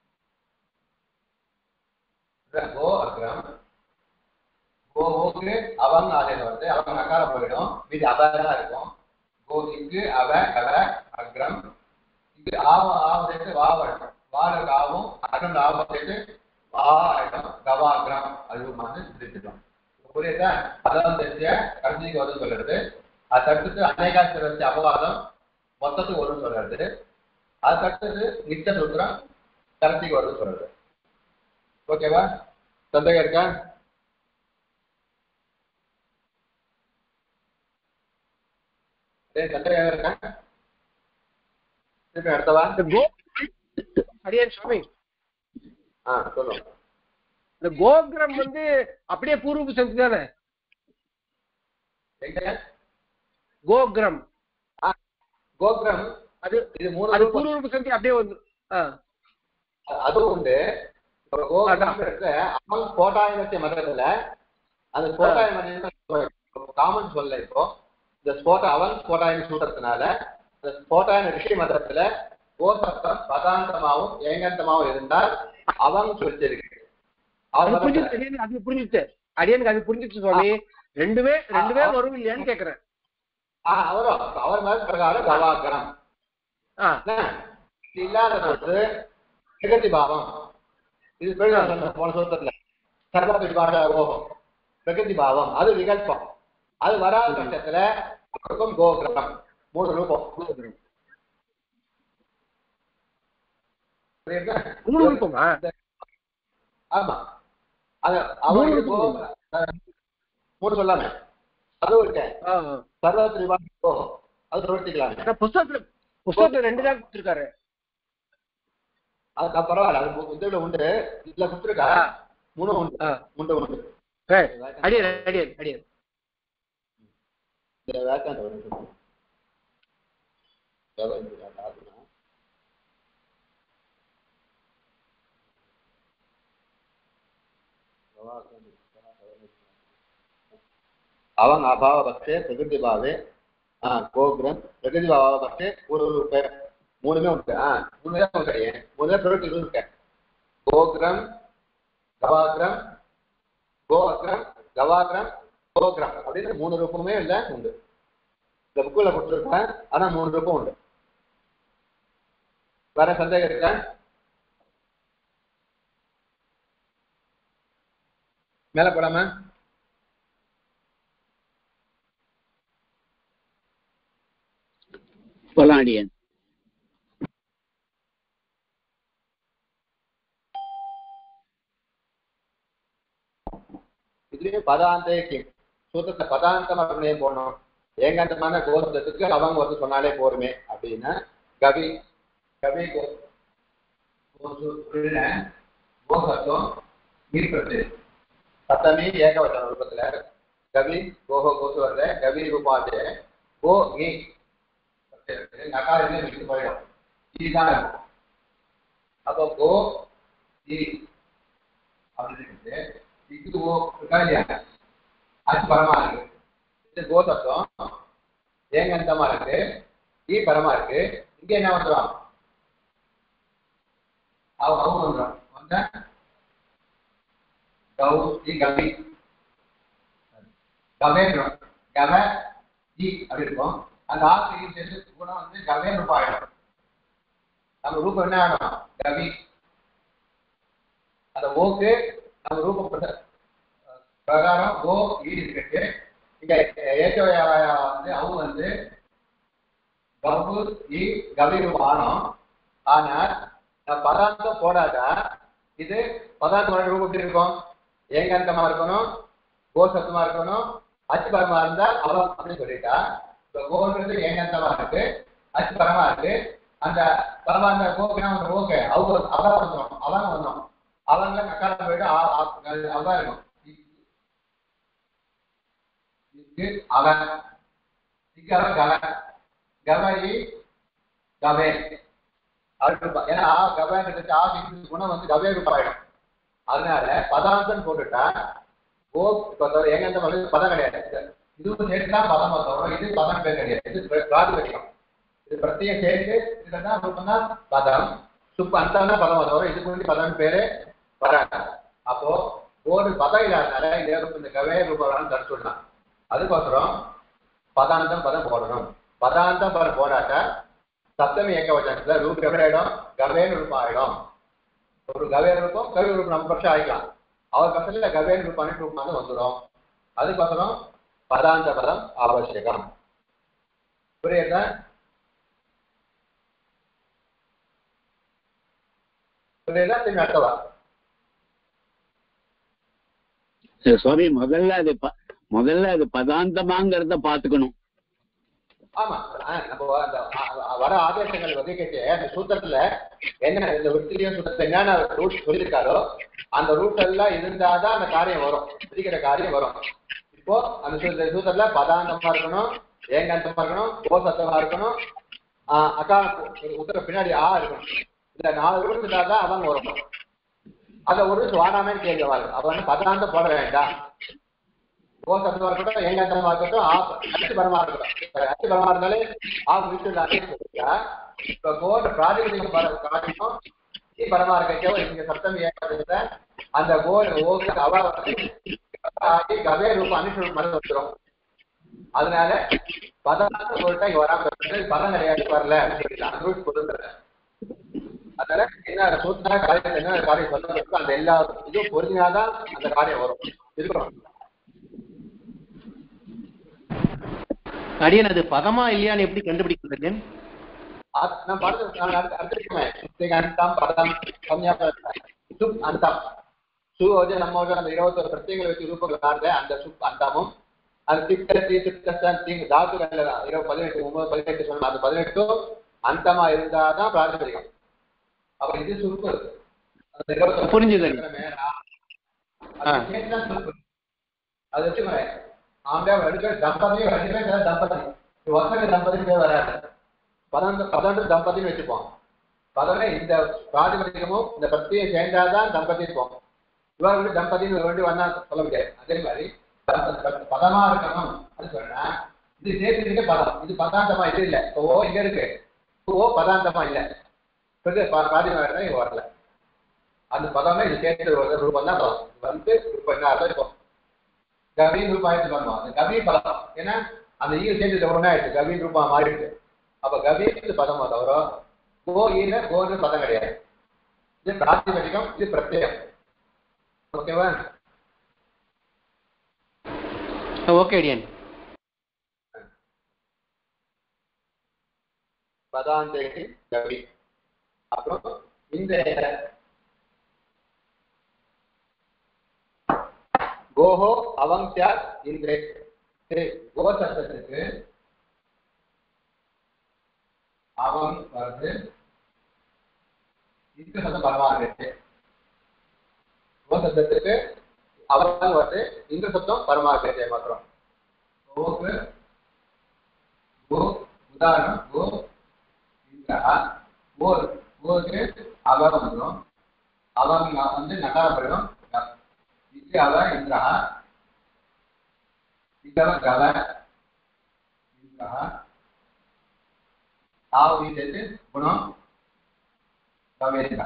Speaker 1: இதான் கோ அக்ரம் கோ ஓக்கு அவங்க ஆலயம் வருது அவங்க அக்கார போயிடும் மீதி அவ தான் இருக்கும் கோதிக்கு அவ கவ அக்ரம் இது ஆவ ஆவ சேர்த்து வாவாயிடும் வாழ ஆவும் அக்ரம் ஆவ சேர்த்து வா ஆயிடும் கவா அக்ரம் அது வந்து பிரிச்சுட்டோம் புரியுதா அதான் தெரிஞ்ச கடைசிக்கு வரும் சொல்றது அது அடுத்தது அநேகாட்சி வச்சு அபவாதம் மொத்தத்துக்கு வரும் சொல்றது அது அடுத்தது நிச்சய சூத்திரம் கடைசிக்கு வரும் சொல்றது ஓகேவா சந்தேகம் இருக்கா ஏய், சந்தேகம் இருக்கா திருப்பி அடுத்தவா
Speaker 3: இந்த கோ அடியேன் சுவாமி
Speaker 1: ஆ சொல்லுங்க
Speaker 3: இந்த கோபுரம் வந்து அப்படியே பூர்வ சந்தி தானே
Speaker 1: எங்க
Speaker 3: கோபுரம்
Speaker 1: கோபுரம்
Speaker 3: அது
Speaker 1: இது மூணு
Speaker 3: அது
Speaker 1: ரூபம்.
Speaker 3: பூர்வ சந்தி அப்படியே வந்து ஆ
Speaker 1: அதுவும் உண்டு இப்போ கோபுரம் இருக்கு அமல் ஸ்போட்டாயனத்திய மதத்துல அந்த ஸ்போட்டாய மதம் காமன் சொல்ல இப்போ இந்த ஸ்போட்ட அவன் ஸ்போட்டாயன சூட்டத்தினால இந்த ஸ்போட்டாயன ரிஷி மதத்துல கோசப்தம் பதாந்தமாவும் ஏங்கந்தமாவும் இருந்தால் அவன் சொல்லிருக்கு
Speaker 3: அது
Speaker 1: அவர்
Speaker 3: புரிஞ்சுச்சு அடியேனுக்கு அது புரிஞ்சுச்சு அடியனுக்கு அது புரிஞ்சுச்சு சுவாமி ரெண்டுமே ரெண்டுமே வரும் இல்லையான்னு கேக்குறேன்
Speaker 1: ஆ, அவரும் அவர் மத பிரகாரம் கவாகரம்
Speaker 3: ஆ
Speaker 1: இது இல்லாத போது பிரகதி பாவம் இது பேர் நான் சொன்னேன் போன சூத்திரத்துல சர்வ விபாக ஓகம் பிரகதி பாவம் அது விகல்பம் அது வராத பட்சத்துல அவருக்கும் கோகிரகம் மூணு ரூபம் புரியுதா?
Speaker 3: மூணு விருப்பமா
Speaker 1: ஆமா அது அவருக்கு
Speaker 3: மூணு
Speaker 1: கோ
Speaker 3: ரூபம்.
Speaker 1: மூணு சொல்லாம அதுவும் இருக்கேன்
Speaker 3: ஆ, ஆ.
Speaker 1: சர்வ விபாக ஓகம் அது பிரவர்த்திக்கலாம்
Speaker 3: ஆனா புஸ்தகத்துல புஸ்தகத்துல ரெண்டு தான் கொடுத்துருக்காரு
Speaker 1: அது பரவாயில்ல அது இதுல உண்டு இதுல கொடுத்துருக்கா
Speaker 3: ஆ.
Speaker 1: மூணு உண்டு
Speaker 3: ஆ.
Speaker 1: உண்டு உண்டு
Speaker 3: ஏய், அடியேன் அடியேன் அடியேன்
Speaker 1: இந்த வேக்காண்ட் வந்து எவ்வளவு இருக்கு அந்த ஆத்துனா? ಅವನ ಅಭಾವ ಭಕ್ತೆ ಪ್ರಕೃತಿ ಭಾವೆ ஆ கோபுரம் பிரகதி பாவா பக்தே ஒரு ஒரு பேர் மூணுமே உண்டு ஆ மூணு தான் உண்டு மூணு தான் பிரகதி இருக்கேன் கோபுரம் கவாகிரம் கோஅக்ரம் கவாகிரம் கோகிரம் அப்படின்னு மூணு ரூபமே இல்லை உண்டு இந்த புக்கில் கொடுத்துருக்கேன் ஆனா மூணு ரூபம் உண்டு வேற சந்தேகம் இருக்கா மேல போடாம
Speaker 2: பொலாண்டியன்
Speaker 1: இதுலயும் பதாந்தே கிம் சூத்திரத்தை பதாந்தம் அப்படியே போடணும் ஏகாந்தமான கோசத்துக்கு அவங்க வந்து சொன்னாலே போருமே அப்படின்னா கவி கவி கோ கோசத்துவம் ஈர்ப்பது சத்தமி ஏகவச்சன ரூபத்துல கவி கோஹோ கோசு வருது கவி ரூபாது கோ நீ நகாரமே விட்டு போயிடும் இதுதான் இருக்கும் அப்போ கோ ஈ அப்படின்னு இருக்கு இது ஓ இருக்கா இல்லையா அது பரமா இருக்கு இது கோசத்துவம் ஏங்கந்தமா இருக்கு ஈ பரமா இருக்கு இங்க என்ன வந்துடும் அவ அவங்க வந்துடும் வந்த கௌ ஈ கவி கவேந்திரம் கவ ஈ அப்படி இருக்கும் அந்த ஆக்கு ஈ சேர்ந்து குணம் வந்து கவே ரூபம் ஆயிடும் நம்ம ரூபம் என்ன ஆகணும் கவி அந்த ஓக்கு நம்ம ரூபப்பட்ட பிரகாரம் ஓ ஈடு இருக்கு இங்க ஏற்றவையாராயா வந்து அவங்க வந்து கவு இ கவிரு ஆனோம் ஆனால் நான் பதார்த்தம் போடாதா இது பதார்த்தம் ரூபம் எப்படி இருக்கும் ஏகாந்தமா இருக்கணும் கோசத்தமா இருக்கணும் அச்சுபரமா இருந்தா அவம் அப்படின்னு சொல்லிட்டா இப்ப கோன்றது ஏகாந்தமா இருக்கு அச்சுபரமா இருக்கு அந்த பரமா அந்த கோக்குனா அந்த ஓகே அவங்க அதான் வந்துடும் அவங்க வந்துடும் அவங்க நக்காரம் போயிட்டு அதான் இருக்கும் இங்கு அவன் இங்க அவன் கவன் கவரி கவே அப்படி ஏன்னா கவேன்றது ஆ குணம் வந்து கவே ரூபாயிடும் அதனால பதாந்தம் போட்டுட்டா ஓ எங்க அந்த மாதிரி பதம் கிடையாது இதுவும் சேர்த்து தான் பதம் தவிர இது பதம் பேர் கிடையாது இது பிராதிபதியம் இது பிரத்யேக சேர்த்து இதுதான் ரூபம் தான் பதம் சுப்பு அந்த பதம் தவிர இதுக்கு முன்னாடி பதம் பேரு வராது அப்போ ஒரு பதம் இல்லாதனால இந்த இந்த கவே ரூபம் தடுத்துடலாம் அதுக்கோசரம் பதாந்தம் பதம் போடணும் பதாந்தம் பதம் போடாட்டா சப்தமி ஏக்க வச்சாங்க ரூப் எப்படி ஆயிடும் கவேன் ரூபம் ஆயிடும் ஒரு கவேன் ரூபம் கவி ரூபம் நம்ம பட்சம் ஆயிக்கலாம் அவர் பக்கத்துல கவேன் ரூபானி ரூபமாக வந்துடும் அதுக்கோசரம் பதாந்த பதம் அவசியம் புரியுதா புரியுதா திரும்பி அடுத்தவா
Speaker 2: சுவாமி முதல்ல அது ப- முதல்ல அது பதாந்தமாங்கிறத பாத்துக்கணும்
Speaker 1: ஆமா ஆ, நம்ம அந்த ஆ, ஆ, வர ஆதேசங்கள் வகைக்கட்டு அந்த சூத்திரத்துல என்ன இந்த விருத்திலையும் சூத்திரத்துல என்னென்ன ரூட் சொல்லியிருக்காரோ அந்த ரூட் எல்லாம் இருந்தாதான் அந்த காரியம் வரும் விதிக்கிற காரியம் வரும் இப்போ அந்த சூத்திர சூத்திரத்துல பதாந்தமா இருக்கணும் ஏகாந்தமா இருக்கணும் கோசத்தமா இருக்கணும் ஆ, அக்கா உத்தர பின்னாடி ஆ இருக்கணும் இந்த நாலு ரூட் இருந்தாதான் அவங்க வரும் அதை ஒரு வாடாமன்னு கேள்வி வாழ்க்கை அவன் பதாந்தம் போட வேண்டாம் கோசத்தமா இருக்கட்டும் ஏகாந்தமா இருக்கட்டும் ஆ அச்சு பரமா இருக்கட்டும் அச்சு பரமா இருந்தாலே ஆ விட்டு இப்ப கோட பிராதிபதிகம் வர காரணம் ஈ பரமா இருக்க இங்க சப்தம் ஏகாந்தத்துல அந்த கோல் ஓக்கு அவ வந்து ஆகி கவே ரூபம் அனுஷ மரம் வந்துடும் அதனால பதார்த்தம் போட்டா இங்க வராம இருக்கு. பதம் கிடையாது வரல அப்படின்னு சொல்லிடலாம் அந்த ரூட் கொடுத்துறேன் அதனால என்ன சூத்திர காரியம் என்ன காரியம் சொல்றதுக்கு அந்த எல்லா இதுவும் பொருந்தினாதான் அந்த காரியம் வரும் இருக்கணும்
Speaker 3: அடியன் அது பதமா இல்லையான்னு எப்படி கண்டுபிடிக்கிறது
Speaker 1: ஆத்- நான் பாடுறது நான் அடுத்து அடுத்திருக்கேன் சுத்திக அந்தம் பதம் சம்யாபனம் சுப் அந்தம் சு வந்து நம்ம வந்து அந்த இருபத்தொரு பிரத்யங்களை வச்சு ரூபங்கள் ஆடுற அந்த சுப் அந்தமும் அது திட்ட தீ திட்ட தீங்கு தாத்துகள் இருபது பதினெட்டு ஒன்பது பதினெட்டு சொன்ன அந்த பதினெட்டும் அந்தமா இருந்தாதான் பிரார்த்தனை அப்ப இது சுருப்பு அந்த இருபத்தொரு
Speaker 3: புரிஞ்சுது.
Speaker 1: அது சேர்த்துதான் சுருப்பு அது வச்சுக்கோங்க ஆம்பளை ரெண்டு பேர் தம்பதி ரெண்டு பேர் சேர்ந்து தம்பதி ஒருத்தங்க தம்பதி பேர் வராது பன்னெண்டு பன்னெண்டு தம்பதின்னு வச்சுப்போம் பதினொன்று இந்த பிராதிபதிகமும் இந்த பிரத்தியம் சேர்ந்தாதான் தம்பதி இருக்கும் இவர்களுக்கு தம்பதின்னு வேண்டி வந்தா சொல்ல முடியாது அதே மாதிரி தம்ப- பதமா இருக்கணும் அது சொன்னா இது சேர்த்துக்கிட்டு பதம் இது பதாந்தமா இது இல்ல இப்போ ஓ இங்க இருக்கு ஓ பதாந்தமா இல்ல பிறகு பிராதிபதிகம் இங்க வரல அந்த பதமே இது சேர்த்து ஒரு ரூபம் தான் பதம் இது வந்து ரூபம் என்ன அர்த்தம் இருக்கும் கவின் ரூபாயத்து பண்ணுவோம் அந்த கவி பதம் ஏன்னா அந்த ஈ சேர்ந்து ஒன்றா ஆயிடுச்சு கவின் ரூபா மாறிடுச்சு அப்ப கவின்னு பதமா தவிர கோ ஈன கோன்னு பதம் கிடையாது இது பிராத்திபதிகம் இது பிரத்யேகம் ஓகேவா
Speaker 3: ஓகே அடியன்
Speaker 1: பதாந்தேகி கவி அப்புறம் இந்த கோஹோ அவங்கியா இந்திரே சரி கோ சப்தத்துக்கு அவன் வருது இந்த சப்தம் பரமாகிட்டு கோ சப்தத்துக்கு அவன் வருது இந்த சப்தம் பரமாகிட்டு மாத்திரம் கோக்கு கோ உதாரணம் கோ இந்த ஓர் ஓருக்கு அவர் வந்துடும் அவன் வந்து நகாரப்படும் இது அவன் இந்திரா இதவ கவ இந்திரா ஆவு சேர்த்து குணம் கவேரிகா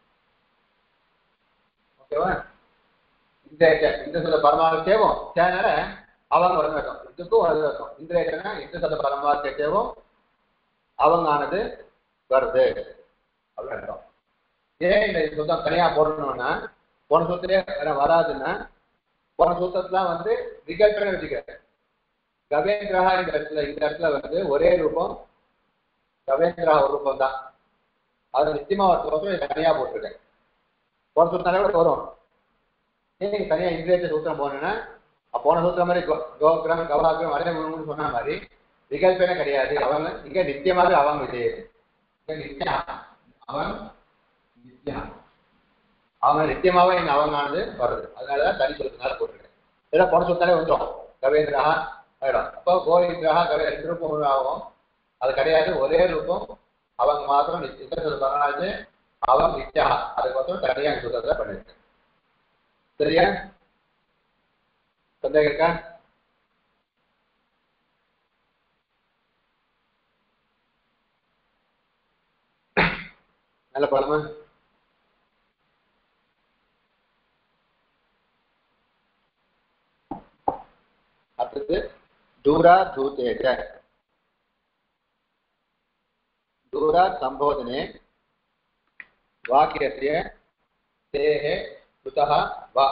Speaker 1: ஓகேவா இந்த இந்த சொல்ல பரமாவச்சேவும் சேனல அவங்க வரணும் இருக்கும் இதுக்கும் வருது இருக்கும் இந்திரேச்சனா இந்த சொல்ல பரமாவச்சேவும் அவங்கானது வருது அப்படின்னு அர்த்தம் ஏன் இந்த சுத்தம் தனியா போடணும்னா போன சூத்திலே வராதுன்னா போன சூத்திரத்துல வந்து விகல்பனை வச்சுக்கிறேன் கவேந்திரா இந்த இடத்துல இந்த இடத்துல வந்து ஒரே ரூபம் கவேந்திரா ஒரு ரூபம் தான் அது நிச்சயமா வரத்துக்கோசரம் தனியா போட்டிருக்கேன் போன சூத்திரம் கூட வரும் ஏன் நீங்க தனியா இந்திரேஜ சூத்திரம் போனேன்னா போன சூத்திரம் மாதிரி கோ- கோகிரம் கவாகிரம் அதே மூணு சொன்ன மாதிரி விகல்பனே கிடையாது அவங்க இங்க நித்தியமாக அவங்க விஜயம் இங்க நித்தியம் அவன் நித்தியம் அவங்க நித்தியமாவே இங்க அவங்கானது வருது அதனாலதான் தனி சொல்றதுனால போட்டிருக்கேன் இதெல்லாம் போன சொல்லிட்டாலே வந்துடும் கவேந்திரா ஆயிடும் அப்போ கோவிந்திரா கவே ரெண்டு ரூபம் ஒன்று ஆகும் அது கிடையாது ஒரே ரூபம் அவங்க மாத்திரம் நித்திய சொல்றாங்க அவங்க நித்தியா அதுக்கோசரம் தனியா சொல்றத பண்ணிருக்கேன் சரியா சந்தேகம் இருக்கா நல்ல படமா அடுத்தது தூரா தூதேஜ தூரா சம்போதனே வாக்கியस्य तेः कुतः वा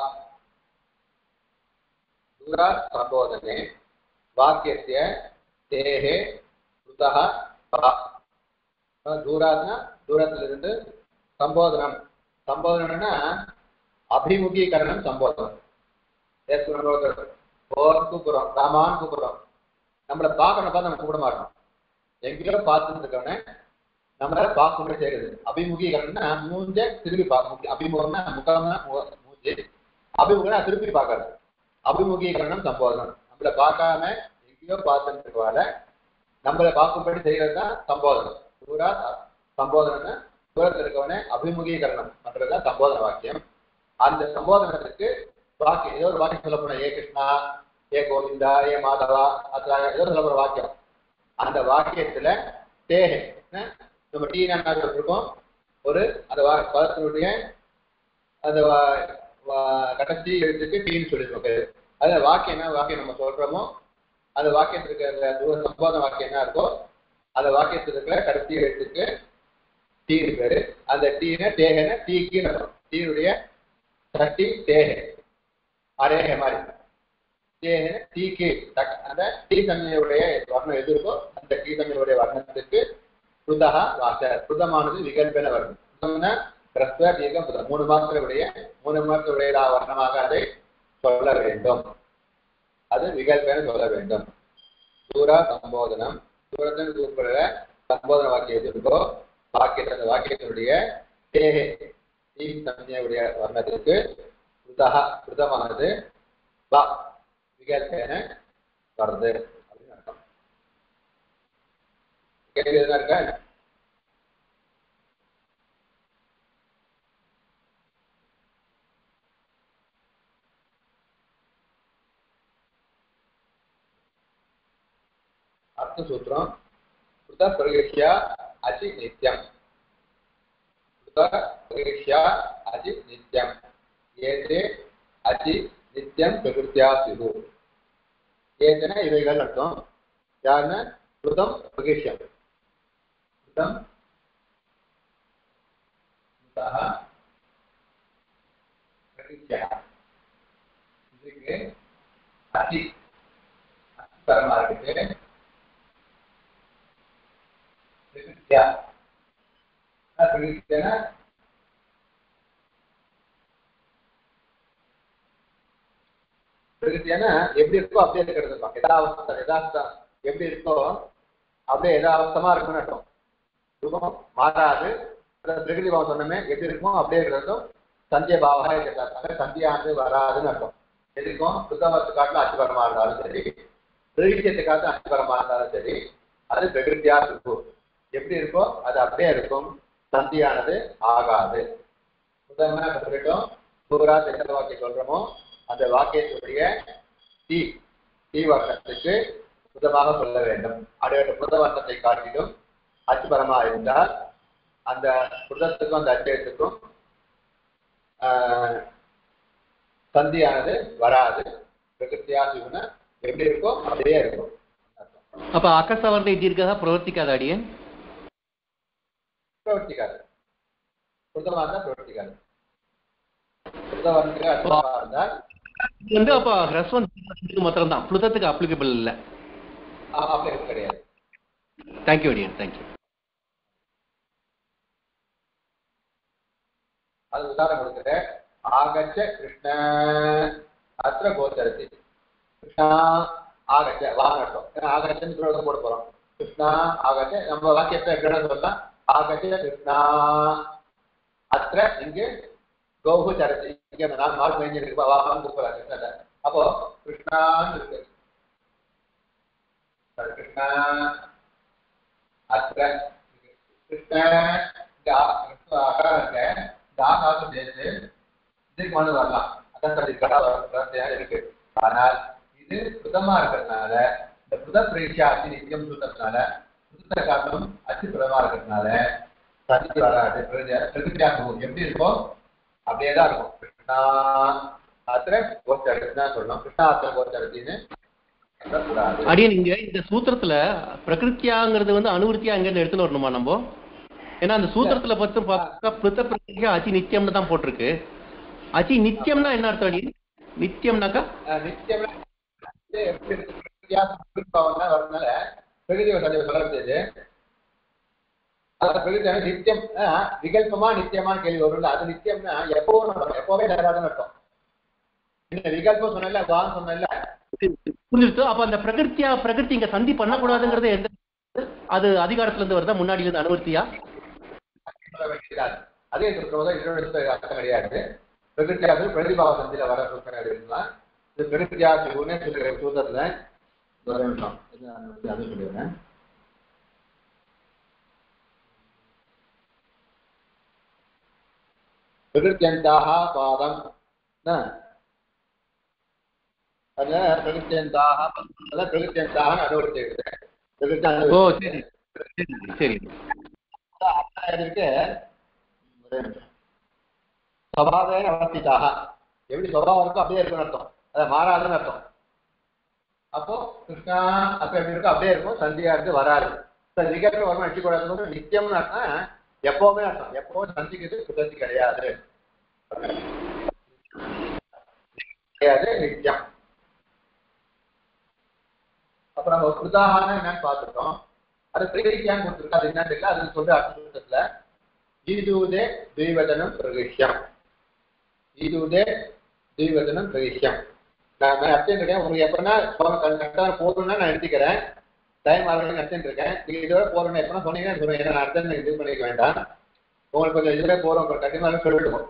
Speaker 1: दूरात् सम्बोधने वाक्यस्य तेः कुतः वा தூராத்னா தூரத்திலிருந்து சம்போதனம் சம்போதனம்னா அபிமுகீகரணம் சம்போதனம் ஏசு நம்ம ஒருத்தர் போன்னு கூப்பிடுறோம் ராமான்னு கூப்பிடுறோம் நம்மளை பார்க்கணும் பார்த்து நம்ம கூப்பிட மாட்டோம் எங்கேயோ பார்த்துட்டு இருக்கவனே நம்மளால பார்க்க முடிய செய்யுது அபிமுகீகரணம்னா மூஞ்ச திரும்பி பார்க்க அபிமுகம்னா முகம்னா மு- மூஞ்சி அபிமுகம்னா திருப்பி பார்க்கறது அபிமுகீகரணம் சம்போதனம் நம்மளை பார்க்காம எங்கேயோ பார்த்துட்டு இருக்கவால நம்மளை பார்க்கும்படி செய்யறது தான் சம்போதனம் தூரா சம்போதனம்னா தூரத்தில் இருக்கவனே அபிமுகீகரணம் பண்றதுதான் சம்போதன வாக்கியம் அந்த சம்போதனத்துக்கு வாக்கியம் ஏதோ ஒரு வாக்கியம் சொல்ல போனா ஏ கிருஷ்ணா ஏ கோவிந்தா ஏ மாதவா அத்தா ஏதோ சொல்ல போற வாக்கியம் அந்த வாக்கியத்துல தேகை என்ன? நம்ம டீ என்ன இருக்கோம் ஒரு அந்த வா- பதத்தினுடைய அந்த வா- வா- கடைசி எழுத்துக்கு டீன்னு சொல்லியிருக்கோம் பேரு. அதுல வாக்கியம் என்ன வாக்கியம் நம்ம சொல்றோமோ அந்த வாக்கியத்துக்கு அந்த தூர சம்போதன வாக்கியம் என்ன இருக்கோ அந்த வாக்கியத்துல இருக்கிற கடைசி எழுத்துக்கு டீன்னு பேரு அந்த டீன தேகன டீக்குன்னு அர்த்தம் டீனுடைய சட்டி தேகை அரேக மாதிரி தேகன டீக்கு தக்க- அந்த டீ சன்மையுடைய வர்ணம் எது இருக்கோ அந்த டீ சன்மையுடைய வர்ணத்துக்கு புதக வாச புதமானது விகல்பன வர்ணம் புதம்னா ரஸ்வ தீர்க்கம் புதம் மூணு மாத்திரையுடைய மூணு மாத்திரையுடைய வர்ணமாக அதை சொல்ல வேண்டும் அது விகல்பன சொல்ல வேண்டும் தூரா சம்போதனம் தூரத்தில் கூப்பிடுற சம்போதன வாக்கியம் எது இருக்கோ வாக்கியத்தை அந்த வாக்கியத்தினுடைய தேகை தீ சன்மையுடைய வர்ணத்திற்கு புதக புதமானது வா விகல்பன வருது அப்படின்னு அர்த்தம் கேள்வி எதுனா இருக்கா அர்த்த சூத்திரம் கிருத பிரகிஷ்யா அசி நித்யம் கிருத பிரகிஷ்யா அசி நித்யம் ஏதே அசி நித்யம் பிரகிருத்தியா சிது ஏதன இவைகள் அர்த்தம் யாருன்னா கிருதம் பிரகிஷ்யம் கிருதம் கிருதः பிரகிஷ்யா இதுக்கு அசி அஸ்பரமா இருக்குது பிரகிருத்தியா பிரகிருத்தியனா பிரகிருத்தியனா எப்படி இருக்கோ அப்படியே இருக்கிறது இருக்கும் யதாவஸ்தா யதாஸ்தா எப்படி இருக்கோ அப்படியே யதாவஸ்தமா இருக்கும்னு அர்த்தம் ரூபம் மாறாது அதாவது பிரகிருதி பாவம் சொன்னமே எப்படி இருக்குமோ அப்படியே இருக்கிறதும் சந்திய பாவகா இருக்கிறாங்க சந்தியானது வராதுன்னு அர்த்தம் எதுக்கும் புத்தகத்தை காட்டிலும் அச்சுபரமா இருந்தாலும் சரி பிரகிருத்தியத்தை காட்டிலும் அச்சுபரமா இருந்தாலும் சரி அது பிரகிருத்தியா இருக்கும் எப்படி இருக்கோ அது அப்படியே இருக்கும் சந்தியானது ஆகாது உதாரணமா இப்ப சொல்லிட்டோம் சூரா எந்த வாக்கியம் சொல்றோமோ அந்த வாக்கியத்துடைய தீ தீ வர்ணத்துக்கு புதமாக சொல்ல வேண்டும் அப்படிப்பட்ட புத வர்ணத்தை காட்டிலும் அச்சு பரமா இருந்தால் அந்த புதத்துக்கும் அந்த அச்சயத்துக்கும் ஆஹ், சந்தியானது வராது பிரகிருத்தியா சிவன எப்படி இருக்கோ அப்படியே இருக்கும்
Speaker 3: அப்ப அகசவர்ண தீர்க்கா பிரவர்த்திக்காத அடியன்
Speaker 1: பிரவர்த்திக்காது புதமா இருந்தா பிரவர்த்திக்காது புதவனுக்கு அச்சுபரமா இருந்தால்
Speaker 3: இது வந்து அப்ப ஹ்ரஸ்வன் மாத்திரம் தான் புளுதத்துக்கு அப்ளிகபிள் இல்ல
Speaker 1: அ- அப்படி எதுவும் கிடையாது
Speaker 3: தேங்க்யூ அடியன் தேங்க்யூ
Speaker 1: அது உதாரணம் கொடுக்குறேன் ஆகச்ச கிருஷ்ண அத்திர கோச்சரதி கிருஷ்ணா ஆகச்ச வாங்க அர்த்தம் ஏன்னா ஆகச்சன்னு சொல்றது போட போறோம் கிருஷ்ணா ஆகச்ச நம்ம வாக்கியத்தை எப்படி சொல்லலாம் ஆகச்ச கிருஷ்ணா அத்திர இங்கு கோகு சரதி இங்க அந்த நாலு மார்க் மேஞ்சு இருக்கு வாங்க கூப்பிடலாம் கிருஷ்ணத்தை அப்போ கிருஷ்ணான்னு இருக்கு அது கிருஷ்ணா அத்திர கிருஷ்ண இந்த ஆ- கிருஷ்ண அகாரம் இருக்க இந்த ஆகாசம் சேர்த்து இதுக்கு வந்து வரலாம் அதான் சொல்லி கடா இருக்கு ஆனால் இது புதமா இருக்கிறதுனால இந்த புத பிரீஷா அச்சு நித்தியம் சொல்றதுனால புத்த காரணம் அச்சு புதமா இருக்கிறதுனால சதி வராது பிரகிருதி- பிரகிருதியாகும் எப்படி இருக்கும் அப்படியே தான் இருக்கும் கிருஷ்ணா ஆத்திர கோச்சரத்து தான் சொல்லணும் கிருஷ்ணா ஆத்திர கோச்சரத்தின்னு சொல்லக்கூடாது
Speaker 3: அடியன் இங்க இந்த சூத்திரத்துல பிரகிருத்தியாங்கிறது வந்து அனுவருத்தியா எங்க எடுத்துன்னு வரணுமா நம்ம ஏன்னா அந்த சூத்திரத்துல பத்து பார்த்தா பிருத்த பிரகிருத்தியா அச்சி நித்தியம்னு தான் போட்டிருக்கு அச்சி நித்தியம்னா என்ன அர்த்தம் அடியன் நித்தியம்னாக்கா
Speaker 1: அஹ் நித்தியம் எப்படி இருக்கு? வித்தியாசம் விருப்பம் தான் வரதுனால பிரகிருதி சந்தேகம் சொல்ல முடியாது அதாவது பிரகிருதி நித்தியம் அஹ், விகல்பமா நித்தியமான கேள்வி வரும்ல அது நித்தியம்னா எப்பவும் நடக்கும் எப்பவுமே நடக்காதுன்னு அர்த்தம் இந்த விகல்பம் சொன்னல வான் சொன்னல
Speaker 3: புரிஞ்சுட்டு அப்ப அந்த பிரகிருத்தியா பிரகிருதி இங்க சந்தி பண்ணக்கூடாதுங்கிறது எந்த அது அதிகாரத்துல இருந்து வருதா முன்னாடி இருந்து அனுவர்த்தியா
Speaker 1: சொல்ல வேண்டியது அதே சொல்றவங்க இன்னொரு அர்த்தம் கிடையாது பிரகிருத்தியாக பிரதிபாவ சந்தியில வர சொல்றேன் அப்படின்னா இது பிரகிருத்தியாக சொல்லி சூத்திரத்துல ஒரு நிமிஷம் இது நான் வந்து அதை சொல்லிடுறேன் பிரகிருத்தியந்தாக பாதம் என்ன? அதுல பிரகிருத்தியந்தாக அதான் பிரகிருத்தியந்தாக அனுவர்த்தி இருக்குது பிரகிருத்தி
Speaker 3: ஓ
Speaker 1: அனுவர்த்தி.
Speaker 3: சரி சரி சரி
Speaker 1: இருக்கு சபாவேன அவஸ்திதாக எப்படி சுபாவம் இருக்கோ அப்படியே இருக்கும்னு அர்த்தம் அதை மாறாதுன்னு அர்த்தம் அப்போ கிருஷ்ணா அப்ப எப்படி இருக்கோ அப்படியே இருக்கும் சந்தியா இருக்கு வராது சார் விகல்பம் வரும் அடிக்கூடாது நித்தியம்னு அர்த்தம் எப்பவுமே அர்த்தம் எப்பவும் சந்திக்கிறது சுதந்தி கிடையாது கிடையாது நித்தியம் அப்புறம் நம்ம உதாரணம் என்னன்னு பார்த்துட்டோம் அது பிரகிருத்தியான்னு கொடுத்துருக்கு அது என்னன்னு தெரியல அது சொல்ற அர்த்தத்துல ஈதூதே துய்வதனம் பிரகிஷ்யம் ஈதூதே துய்வதனம் பிரகிஷ்யம் நான் அர்த்தம் இருக்கேன் உங்களுக்கு எப்படின்னா கரெக்டாக போகணும்னா நான் எடுத்துக்கிறேன் டைம் ஆகணும்னு அர்த்தம் இருக்கேன் நீங்க இதோட போறோம்னு எப்படின்னா சொன்னீங்கன்னா சொல்லுவேன் ஏன்னா நான் அர்த்தம் இது பண்ணிக்க வேண்டாம் உங்களுக்கு கொஞ்சம் இதுல போறோம் கண்டிப்பாக சொல்லிடுவோம்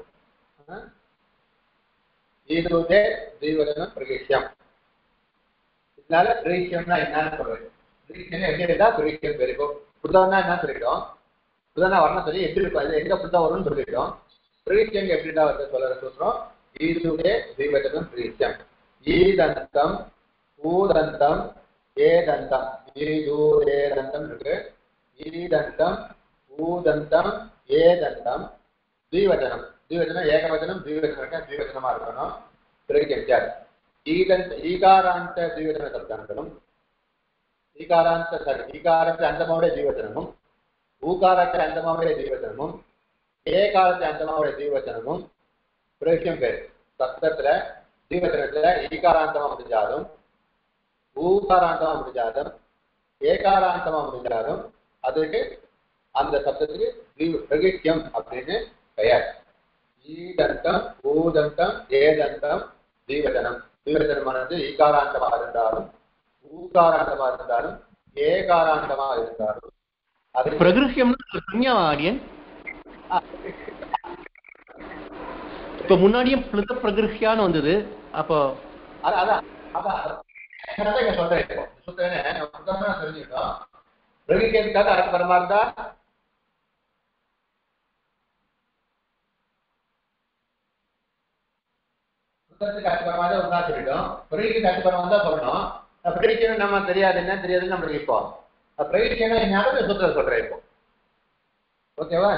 Speaker 1: ஈதூதே துய்வதனம் பிரகிஷ்யம் இதனால பிரகிஷ்யம்னா என்னன்னு சொல்றது பிரகிஷ்யம் எப்படி இருந்தா பிரகிஷ்யம் பெருகும் புத்தகம்னா என்ன சொல்லிட்டோம் புதனா வரணும் சொல்லி எப்படி இருக்கும் அது எங்க புத்தகம் வரும்னு சொல்லிட்டோம் பிரகிஷ்யம் எப்படிடா வந்து சொல்ல சொல்றோம் ஈதுவே தீபதனம் பிரகிஷ்யம் ஈதந்தம் ஊதந்தம் ஏதந்தம் ஈது ஏதந்தம் இருக்கு ஈதந்தம் ஊதந்தம் ஏதந்தம் தீவச்சனம் தீவச்சனம் ஏகவச்சனம் தீவச்சனம் இருக்க தீவச்சனமா இருக்கணும் பிறகு வித்தியாசம் ஈதந்த ஈகாராந்த தீவச்சன சப்தாந்தனும் ஈகாராந்த சாரி ஈகாரத்தை அந்தமாவுடைய ஜீவச்சனமும் ஊகாரத்தை அந்தமாவுடைய ஜீவச்சனமும் ஏகாரத்தை அந்தமாவுடைய ஜீவச்சனமும் பிரவிஷ்யம் பேர் சப்தத்துல ஜீவச்சனத்துல ஈகாராந்தமா முடிஞ்சாலும் ஊகாராந்தமா முடிஞ்சாலும் ஏகாராந்தமா முடிஞ்சாலும் அதுக்கு அந்த சப்தத்துக்கு ஜீவ- பிரகிஷ்யம் அப்படின்னு பெயர் ஈதந்தம் ஊதந்தம் ஏதந்தம் ஜீவஜனம் ஜீவஜனமானது ஈகாராந்தமா இருந்தாலும் ஊகாராந்தமா இருந்தாலும் ஏகாராந்தமா இருந்தாலும் அது
Speaker 3: பிரகிருஷ்யம்னா ஒரு சம்யா ஆடியன் இப்ப முன்னாடியும் பிளுத்த பிரகிருஷ்யான்னு வந்தது அப்போ
Speaker 1: அதான் அதான் அதான் அதான் இங்க சொல்றேன் இப்போ. சொல்றேன்னு நம்ம உதாரணமா தெரிஞ்சுக்கிட்டோம் பிரகிஷ்யத்துக்காக அரசு பரமா இருந்தா புத்தகத்துக்கு அச்சுபரமா தான் உண்டா சொல்லிட்டோம் பிரகிக்கு அச்சுபரமா தான் சொல்லணும் பிரகிக்கு நம்ம தெரியாது என்ன தெரியாதுன்னு நம்மளுக்கு இப்போ பிரகிருத்தியான ஞானம் சூத்திரம் சொல்றேன் இப்போ ஓகேவா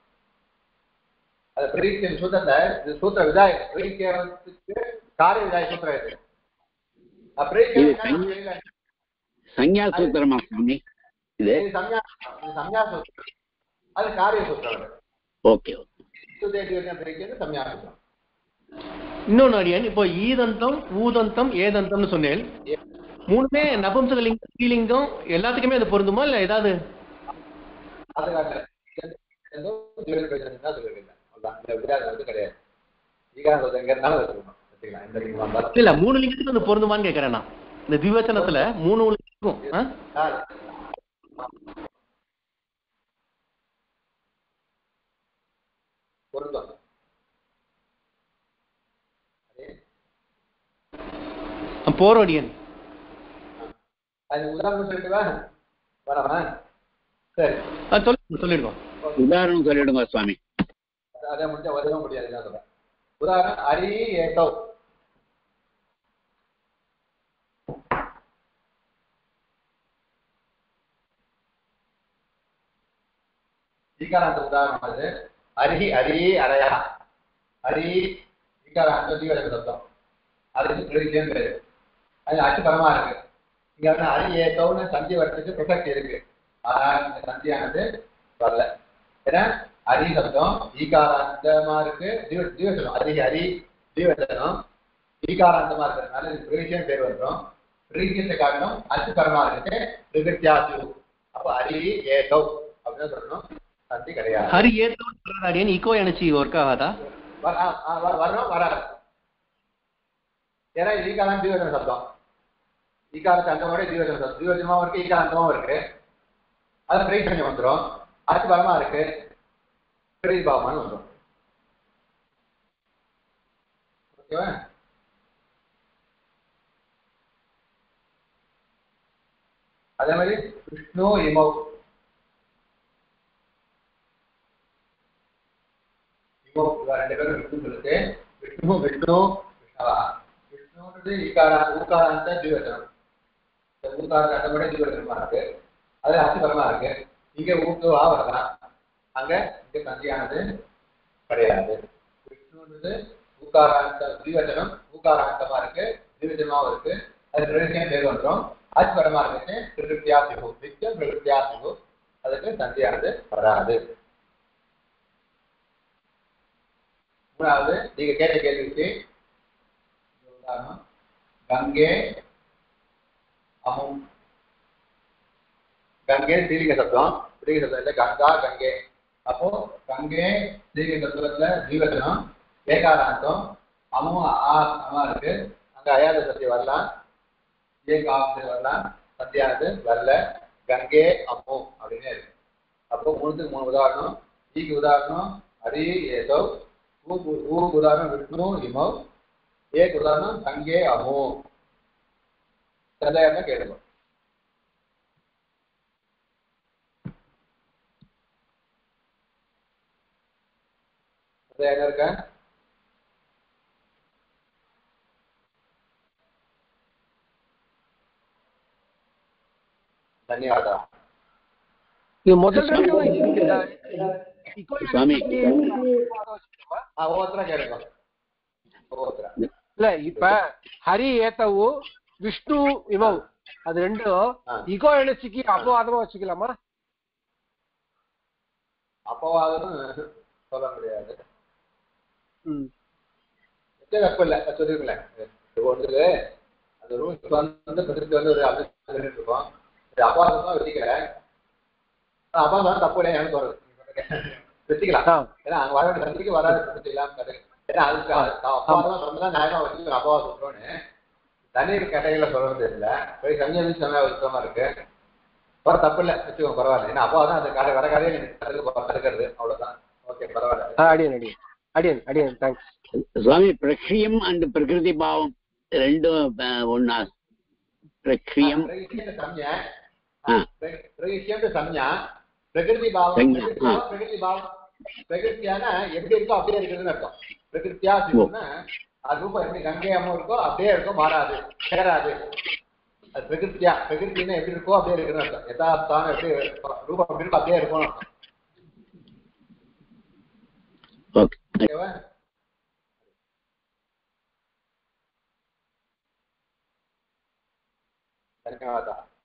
Speaker 1: அது பிரகிருத்தியின் சூத்திரத்தை இது சூத்திர விதாய பிரகிருத்தியத்துக்கு காரிய விதாய சூத்திரம் இது
Speaker 2: இது சஞ்ஞா- சஞ்ஞா சூத்திரமா சுவாமி இது
Speaker 1: இது சம்யா இது சம்யா சூத்திரம் அது காரிய சூத்திரம்
Speaker 2: ஓகே ஓகே
Speaker 1: பிரகிருத்தியம் சம்யா சூத்திரம்
Speaker 3: இன்னொன்னு அடியன் இப்போ ஈதந்தம் ஊதந்தம் ஏதந்தம்னு சொன்னேன் மூணுமே நபும்சகலிங்கம் ஸ்ரீலிங்கம் எல்லாத்துக்குமே அது பொருந்துமா இல்ல ஏதாவது
Speaker 1: அதுக்காக ஏதோ ஜீவன் பிரயோஜனம் தான் சொல்லியிருக்கேன் அவ்வளவுதான் இந்த வித்தியாசம் வந்து கிடையாது ஈகாரம் சொல்றது எங்க இருந்தாலும் வச்சுக்கணும் வச்சுக்கலாம் எந்த லிங்கம் வந்தாலும்
Speaker 3: இல்ல மூணு லிங்கத்துக்கு அது பொருந்துமான்னு கேக்குறேன் நான் இந்த திவச்சனத்துல மூணு லிங்கம் ஆ?
Speaker 1: ஆ. பொருந்தும்
Speaker 3: போறோம் அடியன்
Speaker 1: அது உதாரணம் சொல்லிட்டு வா வரவா சரி
Speaker 3: ஆ, சொல்லி சொல்லிடுவோம்
Speaker 2: உதாரணம் சொல்லிடுங்க சுவாமி
Speaker 1: அதை முடிஞ்சா உதவ முடியாது நான் சொல்றேன் உதாரணம் அரி ஏதோ ஈகாராந்த உதாரணம் அது அரி அரி அரையா அரி ஈகாராந்த தீவிர சப்தம் அதுக்கு பிரதிஜம் பேரு அது அச்சு பரமா இருக்கு இங்க வந்து அரி ஏதோன்னு சந்தி வரத்துக்கு பிரசக்தி இருக்கு ஆனா இந்த சந்தியானது வரல ஏன்னா அரி சப்தம் ஈகாராந்தமா இருக்கு தீவ தீவசனம் அரி ஹரி தீவசனம் ஈகாராந்தமா இருக்கிறதுனால இது பிரவிஜயம் பேர் வந்துடும் பிரவிஜயத்தை காரணம் அச்சு பரமா இருக்கு பிரகிருத்தியாசு அப்ப அரி ஏதோ அப்படின்னு சொல்லணும் சந்தி கிடையாது
Speaker 3: ஹரி ஏத்தோன்னு அடியன் இக்கோ எனர்ஜி ஒர்க் ஆகாதா
Speaker 1: வர- ஆ, ஆ, வர- வரணும் வராது ஏன்னா இது ஈகாரம் தீவசன சப்தம் ஈகாரத்து அந்தமோட தீவசன சப்தம் தீவசனமாவும் இருக்கு ஈகாரந்தமாவும் இருக்கு அது பிரயோஜனம் வந்துடும் ஆட்சி பலமா இருக்கு பிரதி பாவமானு வந்துடும் ஓகேவா அதே மாதிரி விஷ்ணு இமௌ இப்போ இவ ரெண்டு பேரும் விஷ்ணு இருக்கு விஷ்ணு விஷ்ணு விஷ்ணவா விஷ்ணுன்றது ஈகாரா ஊகாராந்த ஜீவசனம் இந்த ஊகார அந்த மாதிரி ஜீவசனமா இருக்கு அது அசிபரமா இருக்கு இங்க ஊக்கு வா வரலாம் அங்க இங்க சந்தியானது கிடையாது விஷ்ணுன்றது ஊகாராந்த ஜீவசனம் ஊகாராந்தமா இருக்கு ஜீவசனமாவும் இருக்கு அது பிரதிசியம் பேர் வந்துடும் ஆசிபரமா இருக்கு பிரகிருத்தியா சிகு நித்தியம் பிரகிருத்தியா சிகு அதுக்கு சந்தியானது வராது மூணாவது நீங்க கேட்ட கேள்விக்கு ஒரு உதாரணம் கங்கே அமும் கங்கே ஸ்ரீலிங்க சப்தம் ஸ்ரீலிங்க சப்தம் இல்லை கங்கா கங்கே அப்போ கங்கே ஸ்ரீலிங்க சப்தத்துல ஜீவசனம் ஏகாராந்தம் அமும் ஆ அமா இருக்கு அங்க அயாத சத்தியம் வரலாம் ஏக ஆப்து வரலாம் சத்தியானது வரல கங்கே அம்மு அப்படின்னே இருக்கு அப்போ மூணுத்துக்கு மூணு உதாரணம் ஈக்கு உதாரணம் ஹரி ஏதோ ஊக்கு ஊக்கு உதாரணம் விஷ்ணு இமோ ஏக் உதாரணம் கங்கே அமு சந்தேகம் கேளுங்க சந்தேகம் இருக்கா ಧನ್ಯವಾದ
Speaker 4: இது முதல் ரெண்டு equal
Speaker 2: சுவாமி.
Speaker 1: ಆ ಓತ್ರ ಕೇಳುವ ಓತ್ರ
Speaker 4: இல்ல இப்ப ஹரி ஏத்தவு விஷ்ணு இமவ் அது ரெண்டும்
Speaker 1: ஆ.
Speaker 4: இகோ எனர்ஜிக்கு அபவாதமா வச்சுக்கலாமா
Speaker 1: அப்பவாதும் சொல்ல முடியாது
Speaker 4: ம்.
Speaker 1: எத்தனை தப்பு இல்லை சொல்லிருக்கேன் இப்போ வந்து அந்த ரூல்ஸ் வந்து பிரசித்தி வந்து ஒரு அப்படி சொல்லிட்டு இருக்கோம் இது அபாதம் தான் வச்சுக்கல அபாதம் தப்பு இல்லை எனக்கு தோணுது வச்சுக்கலாம்
Speaker 4: ஆ.
Speaker 1: ஏன்னா அங்க வர வேண்டிய சந்திக்கு வராத பிரசித்தி இல்லாம கதை ஏன்னா அதுக்கு அபாதம் சொன்னதான் நியாயமா வச்சுக்கணும் அபாவம் சொல்றோன்னு தண்ணீர் கேட்டகையில சொல்றது இல்ல போய் சஞ்சய் சொன்னா சுத்தமா இருக்கு வர தப்பு இல்லை வச்சுக்கோங்க பரவாயில்ல ஏன்னா அப்பா தான் அந்த கதை வர கதையை எனக்கு தடுக்கிறது அவ்வளவுதான் ஓகே பரவாயில்ல
Speaker 4: ஆ, அடியன் அடியன் அடியன் அடியன் தேங்க்ஸ்
Speaker 2: சுவாமி பிரக்ஷியம் அண்ட் பிரகிருதி பாவம் ரெண்டும் அஹ், ஒண்ணா பிரக்ஷியம்
Speaker 1: பிரகிருத்திய சம்யா
Speaker 2: ஆ.
Speaker 1: பிரகிருத்தியம் சம்யா பிரகிருதி பாவம்
Speaker 2: சம்யா,
Speaker 1: பிரகிருதி பாவம், பிரகிருதி பாவம் பிரகிருத்தியான எப்படி இருக்கோ அப்படியே இருக்குதுன்னு அர்த்தம் பிரகிருத்தியா சிவம்னா அது ரூபம் எப்படி கங்கை அம்மா இருக்கோ அப்படியே இருக்கும் மாறாது சேராது அது பிரகிருத்தியா பிரகிருத்தின்னா எப்படி இருக்கோ அப்படியே இருக்குன்னு அர்த்தம் யதாஸ்தானம் எப்படி ரூபம் எப்படி இருக்கோ அப்படியே இருக்கும்னு அர்த்தம்
Speaker 2: ஓகே
Speaker 1: ஓகேவா ಧನ್ಯವಾದ